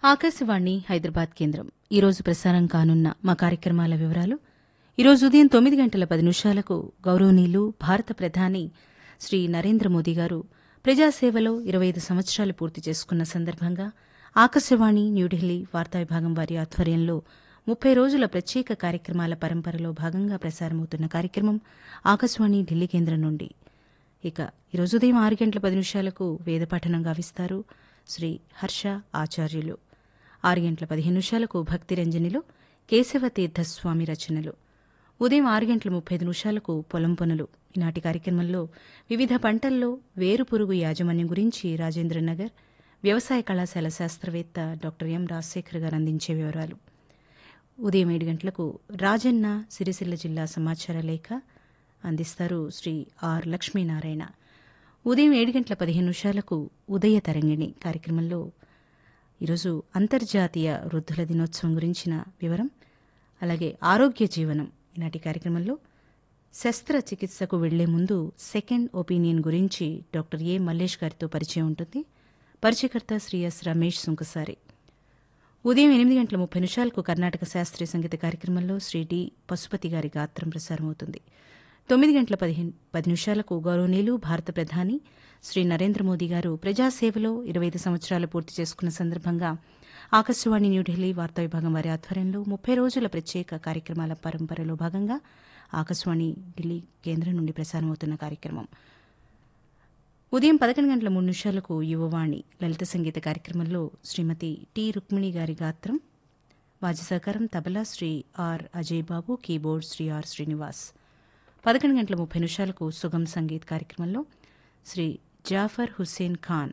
ఆకాశవాణి హైదరాబాద్ కేంద్రం ఈరోజు ప్రసారం కానున్న మా కార్యక్రమాల వివరాలు ఈరోజు ఉదయం తొమ్మిది గంటల పది నిమిషాలకు గౌరవనీయులు భారత ప్రధాని శ్రీ నరేంద్ర మోదీ గారు ప్రజాసేవలో ఇరవై ఐదు సంవత్సరాలు పూర్తి చేసుకున్న సందర్భంగా ఆకాశవాణి న్యూఢిల్లీ వార్తా విభాగం వారి ఆధ్వర్యంలో ముప్పై రోజుల ప్రత్యేక కార్యక్రమాల పరంపరలో భాగంగా ప్రసారమవుతున్న కార్యక్రమం ఆకాశవాణి ఢిల్లీ కేంద్రం నుండి ఇక ఈరోజు ఉదయం ఆరు గంటల పది నిమిషాలకు వేదపఠనం గావిస్తారు శ్రీ హర్ష ఆచార్యులు ఆరు గంటల పదిహేను నిమిషాలకు భక్తి రంజనిలో కేశవతీర్థస్వామి రచనలు ఉదయం ఆరు గంటల ముప్పై ఐదు నిమిషాలకు పొలం పనులు ఈనాటి కార్యక్రమంలో వివిధ పంటల్లో వేరుపురుగు యాజమాన్యం గురించి రాజేంద్ర నగర్ వ్యవసాయ కళాశాల శాస్త్రవేత్త డాక్టర్ ఎం రాజశేఖర్ గారు అందించే వివరాలు ఉదయం ఏడు గంటలకు రాజన్న సిరిసిల్ల జిల్లా సమాచార లేఖ అందిస్తారు శ్రీ ఆర్ లక్ష్మీనారాయణ ఉదయం ఏడు గంటల పదిహేను నిమిషాలకు ఉదయ తరంగిణి కార్యక్రమంలో ఈరోజు అంతర్జాతీయ వృద్ధుల దినోత్సవం గురించిన వివరం అలాగే ఆరోగ్య జీవనం ఈనాటి కార్యక్రమంలో శస్త్రచికిత్సకు వెళ్లే ముందు సెకండ్ ఒపీనియన్ గురించి డాక్టర్ ఏ మల్లేష్ గారితో పరిచయం ఉంటుంది పరిచయకర్త శ్రీ ఎస్ రమేష్ సుంకసారి ఉదయం ఎనిమిది గంటల ముప్పై నిమిషాలకు కర్ణాటక శాస్త్రీయ సంగీత కార్యక్రమంలో శ్రీ డి పశుపతి గారి గాత్రం ప్రసారమవుతుంది తొమ్మిది గంటల పదిహేను పది నిమిషాలకు గౌరవనీయులు భారత ప్రధాని శ్రీ నరేంద్ర మోదీ గారు ప్రజాసేవలో ఇరవై ఐదు సంవత్సరాలు పూర్తి చేసుకున్న సందర్భంగా ఆకాశవాణి న్యూఢిల్లీ వార్తా విభాగం వారి ఆధ్వర్యంలో ముప్పై రోజుల ప్రత్యేక కార్యక్రమాల పరంపరలో భాగంగా ఆకాశవాణి ఢిల్లీ కేంద్రం నుండి ప్రసారమవుతున్న కార్యక్రమం ఉదయం పదకొండు గంటల మూడు నిమిషాలకు యువవాణి లలిత సంగీత కార్యక్రమంలో శ్రీమతి టి రుక్మిణి గారి గాత్రం వాద్య సహకారం tabla Shri R Ajay Babu keyboard Shri R Srinivas పదకొండు గంటల ముప్పై నిమిషాలకు సుగం సంగీత్ కార్యక్రమంలో శ్రీ జాఫర్ హుస్సేన్ ఖాన్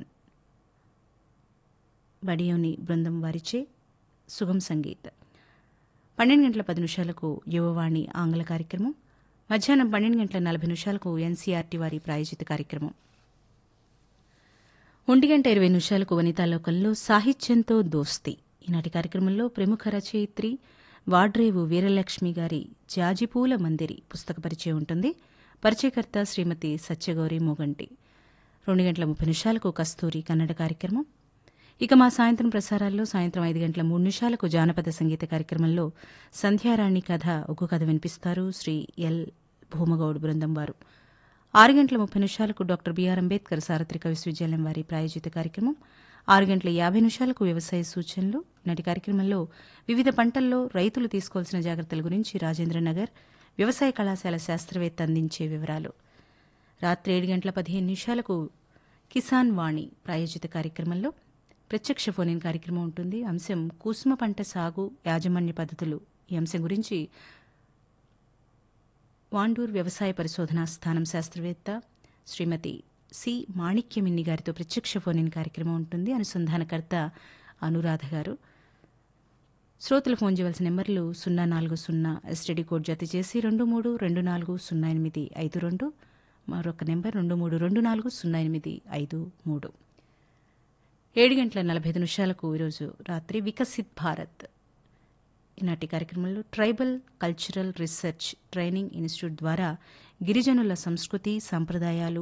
బడియోని బృందం వారిచే సుగం సంగీత్ పన్నెండు గంటల పది నిమిషాలకు యువవాణి ఆంగ్ల కార్యక్రమం మధ్యాహ్నం పన్నెండు గంటల నలభై నిమిషాలకు ఎన్సీఆర్టీ వారి ప్రాయోజిత కార్యక్రమం ఒంటి గంట ఇరవై నిమిషాలకు వనితాలోకంలో సాహిత్యంతో దోస్తి ఈనాటి కార్యక్రమంలో ప్రముఖ రచయిత్రి వాడ్రేవు వీరలక్ష్మి గారి జాజిపూల మందిరి పుస్తక పరిచయం ఉంటుంది పరిచయకర్త శ్రీమతి సత్యగౌరి మోగంటి రెండు గంటల ముప్పై నిమిషాలకు కస్తూరి కన్నడ కార్యక్రమం ఇక మా సాయంత్రం ప్రసారాల్లో సాయంత్రం ఐదు గంటల మూడు నిమిషాలకు జానపద సంగీత కార్యక్రమంలో సంధ్యారాణి కథ ఒగ్గు కథ వినిపిస్తారు శ్రీ ఎల్ భూమగౌడ్ బృందం వారు ఆరు గంటల ముప్పై నిమిషాలకు డాక్టర్ బీఆర్ అంబేద్కర్ సార్వత్రిక విశ్వవిద్యాలయం వారి ప్రాయోజిత కార్యక్రమం ఆరు గంటల యాభై నిమిషాలకు వ్యవసాయ సూచనలు నాటి కార్యక్రమంలో వివిధ పంటల్లో రైతులు తీసుకోవాల్సిన జాగ్రత్తల గురించి రాజేంద్ర నగర్ వ్యవసాయ కళాశాల శాస్త్రవేత్త అందించే వివరాలు రాత్రి ఏడు గంటల పదిహేను నిమిషాలకు కిసాన్ వాణి ప్రాయోజిత కార్యక్రమంలో ప్రత్యక్ష ఫోన్ కార్యక్రమం ఉంటుంది అంశం కుసుమ పంట సాగు యాజమాన్య పద్ధతులు ఈ అంశం గురించి వాండూర్ వ్యవసాయ పరిశోధనా స్థానం శాస్త్రవేత్త శ్రీమతి సి మాణిక్యమిన్ని గారితో ప్రత్యక్ష ఫోన్ కార్యక్రమం ఉంటుంది అనుసంధానకర్త అనురాధ గారు శ్రోతలు ఫోన్ చేయవలసిన నెంబర్లు సున్నా నాలుగు సున్నా ఎస్టీడీ కోడ్ జత చేసి రెండు మూడు రెండు నాలుగు సున్నా ఎనిమిది ఐదు రెండు మరొక నెంబర్ రెండు మూడు రెండు నాలుగు సున్నా ఎనిమిది ఐదు మూడు ఏడు గంటల నలభై ఐదు నిమిషాలకు ఈరోజు రాత్రి వికసిత్ భారత్ ఈనాటి కార్యక్రమంలో tribal cultural research training institute ద్వారా గిరిజనుల సంస్కృతి సంప్రదాయాలు